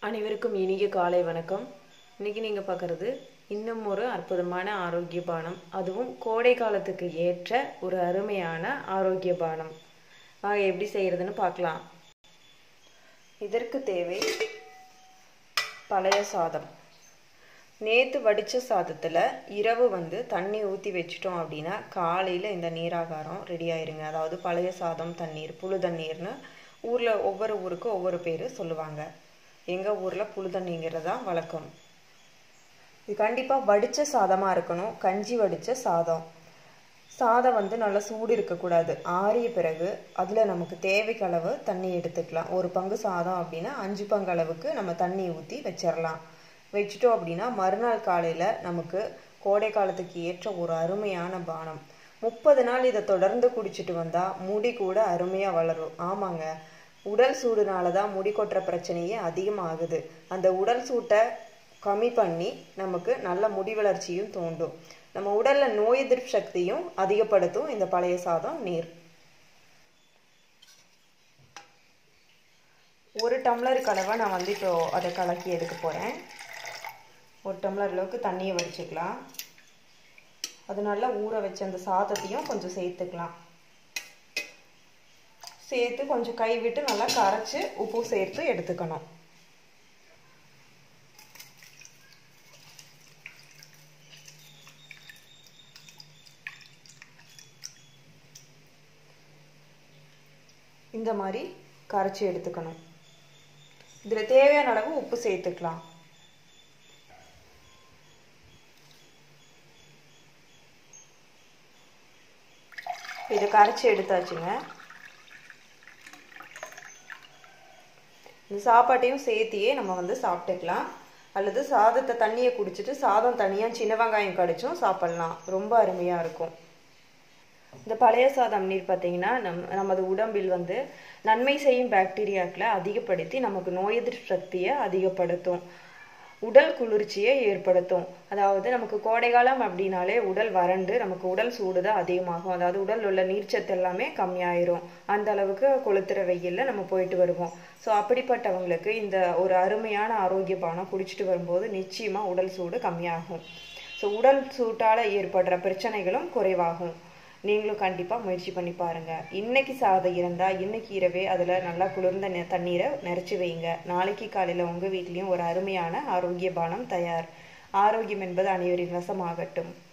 அனைவருக்கும் இனிய காலை வணக்கம் இன்னைக்கு நீங்கள் பார்க்குறது இன்னும் ஒரு அற்புதமான ஆரோக்கிய பானம் அதுவும் கோடை காலத்துக்கு ஏற்ற ஒரு அருமையான ஆரோக்கிய பானம் வாங்க எப்படி செய்கிறதுன்னு பார்க்கலாம் இதற்கு தேவை பழைய சாதம் நேற்று வடித்த சாதத்தில் இரவு வந்து தண்ணி ஊற்றி வச்சிட்டோம் அப்படின்னா காலையில் இந்த நீராகாரம் ரெடி ஆயிருங்க அதாவது பழைய சாதம் தண்ணீர் புழு தண்ணீர்னு ஊரில் ஒவ்வொரு ஊருக்கும் ஒவ்வொரு பேர் சொல்லுவாங்க எங்கள் ஊரில் புழு தண்ணிங்கிறது தான் வழக்கம் இது கண்டிப்பாக வடித்த சாதமாக இருக்கணும் கஞ்சி வடித்த சாதம் சாதம் வந்து நல்லா சூடு இருக்கக்கூடாது ஆறிய பிறகு அதில் நமக்கு தேவைக்கு அளவு தண்ணி எடுத்துக்கலாம் ஒரு பங்கு சாதம் அப்படின்னா அஞ்சு பங்கு அளவுக்கு நம்ம தண்ணி ஊற்றி வச்சிடலாம் வச்சுட்டோம் அப்படின்னா மறுநாள் காலையில் நமக்கு கோடை காலத்துக்கு ஏற்ற ஒரு அருமையான பானம் முப்பது நாள் இதை தொடர்ந்து குடிச்சிட்டு வந்தால் முடி கூட அருமையாக வளரும் ஆமாங்க உடல் சூடுனால தான் முடி கொட்டுற பிரச்சனையே அதிகமாகுது அந்த உடல் சூட்டை கம்மி பண்ணி நமக்கு நல்ல முடி வளர்ச்சியும் தூண்டும் நம்ம உடல்ல நோய் எதிர்ப்பு சக்தியும் அதிகப்படுத்தும் இந்த பழைய சாதம் நீர் ஒரு டம்ளர் கலவை நான் வந்து இப்போ அதை கலக்கி எடுக்க போகிறேன் ஒரு டம்ளர் அளவுக்கு தண்ணியை வடிச்சுக்கலாம் அது நல்லா ஊற வச்ச அந்த சாதத்தையும் கொஞ்சம் சேர்த்துக்கலாம் சேர்த்து கொஞ்சம் கை விட்டு நல்லா கரைச்சி உப்பு சேர்த்து எடுத்துக்கணும் இந்த மாதிரி கரைச்சி எடுத்துக்கணும் இதில் தேவையான அளவு உப்பு சேர்த்துக்கலாம் இதை கரைச்சி எடுத்தாச்சுங்க இந்த சாப்பாட்டையும் சேர்த்தியே நம்ம வந்து சாப்பிட்டுக்கலாம் அல்லது சாதத்தை தண்ணியை குடிச்சிட்டு சாதம் தனியாக சின்ன வெங்காயம் கடிச்சும் சாப்பிட்லாம் ரொம்ப அருமையாக இருக்கும் இந்த பழைய சாதம் நீர் பார்த்தீங்கன்னா நம் நமது உடம்பில் வந்து நன்மை செய்யும் பாக்டீரியாக்களை அதிகப்படுத்தி நமக்கு நோய் எதிர்ப்பு சக்தியை அதிகப்படுத்தும் உடல் குளிர்ச்சியை ஏற்படுத்தும் அதாவது நமக்கு கோடைகாலம் அப்படின்னாலே உடல் வறண்டு நமக்கு உடல் சூடு தான் அதிகமாகும் அதாவது உடல் உள்ள நீர்ச்சத்து எல்லாமே கம்மியாயிரும் அந்த அளவுக்கு கொளுத்துற வெயிலில் நம்ம போயிட்டு வருவோம் ஸோ அப்படிப்பட்டவங்களுக்கு இந்த ஒரு அருமையான ஆரோக்கிய பானம் குடிச்சிட்டு வரும்போது நிச்சயமாக உடல் சூடு கம்மியாகும் ஸோ உடல் சூட்டால் ஏற்படுற பிரச்சனைகளும் குறைவாகும் நீங்களும் கண்டிப்பாக முயற்சி பண்ணி பாருங்கள் இன்னைக்கு சாதம் இருந்தால் இன்னைக்கு இரவே அதில் நல்லா குளிர்ந்த தண்ணீரை நிறச்சி வைங்க நாளைக்கு காலையில் உங்கள் வீட்லேயும் ஒரு அருமையான ஆரோக்கிய பானம் தயார் ஆரோக்கியம் என்பது அனைவரின் வசமாகட்டும்